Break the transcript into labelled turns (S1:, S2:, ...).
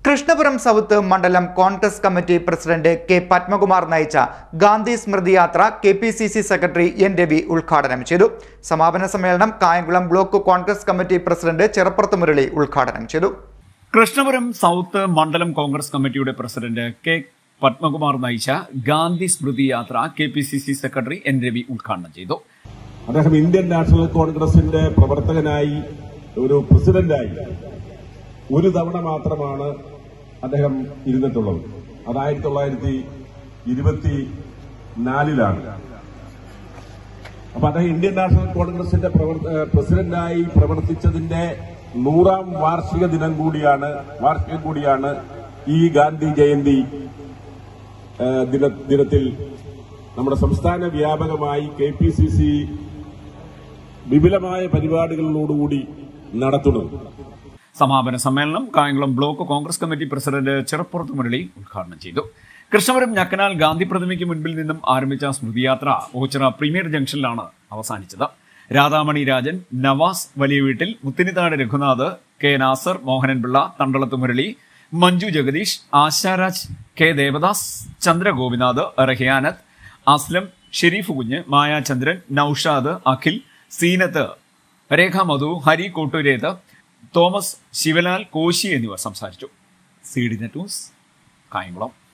S1: Krishnapuram south മണ്ഡലം Congress committee president K Padmakumar നയിച്ച ഗാന്ധി സ്മൃതി യാത്ര K P C C secretary N Ravi ഉദ്ഘാടനം ചെയ്തു സമാപന സമ്മേളനം Kayamkulam block Congress committee president Cherappurath Murali ഉദ്ഘാടനം ചെയ്തു
S2: കൃഷ്ണപുരം സൗത്ത് മണ്ഡലം കോൺഗ്രസ് കമ്മിറ്റിയുടെ പ്രസിഡന്റ് കെ പത്മകുമാർ നയിച്ച ഗാന്ധി സ്മൃതി യാത്ര K P C C secretary N Ravi ഉദ്ഘാടനം ചെയ്തു
S3: അദ്ദേഹം ഇന്ത്യൻ നാഷണൽ കോൺഗ്രസിന്റെ പ്രവർത്തകനായി ഒരു പ്രസിഡന്റായി ഒരു തവണ മാത്രമാണ് അദ്ദേഹം ഇരുന്നിട്ടുള്ളത് അത് ആയിരത്തി തൊള്ളായിരത്തി ഇരുപത്തി നാലിലാണ് അപ്പൊ അദ്ദേഹം ഇന്ത്യൻ നാഷണൽ കോൺഗ്രസിന്റെ പ്രവർത്ത- ഏഹ് പ്രസിഡന്റായി പ്രവർത്തിച്ചതിന്റെ നൂറാം വാർഷിക ദിനം കൂടിയാണ് വാർഷികം കൂടിയാണ് ഈ ഗാന്ധി ജയന്തി ഏഹ് ദിന- ദിനത്തിൽ നമ്മുടെ സംസ്ഥാന വ്യാപകമായി കെ പി സി സി വിപുലമായ പരിപാടികളോടുകൂടി നടത്തുന്നത്
S2: സമാപന സമ്മേളനം Kayamkulam block Congress committee president Cherupurath Murali ഉദ്ഘാടനം ചെയ്തു കൃഷ്ണപുരം ഞക്കനാൽ ഗാന്ധി പ്രതിമയ്ക്ക് മുൻപിൽ നിന്നും ആരംഭിച്ച സ്മൃതിയാത്ര ഓച്ചിറ പ്രീമിയർ ജംഗ്ഷനിലാണ് അവസാനിച്ചത് രാധാമണി രാജൻ നവാസ് വലിയ വീട്ടിൽ മുത്തിനിത്താട് Raghunath K Nasar Mohanan Pillai Thandalath Murali Manju Jagadeesh Asharaj K Devadas Chandragopinath Rahiyanath Aslam Sherif Kunju Mayachandran Naushad Akhil Seenath Rekha Madhu Hari Kottoorethu Thomas Sivalal Koshy എന്നിവർ സംസാരിച്ചു C D net news Kayamkulam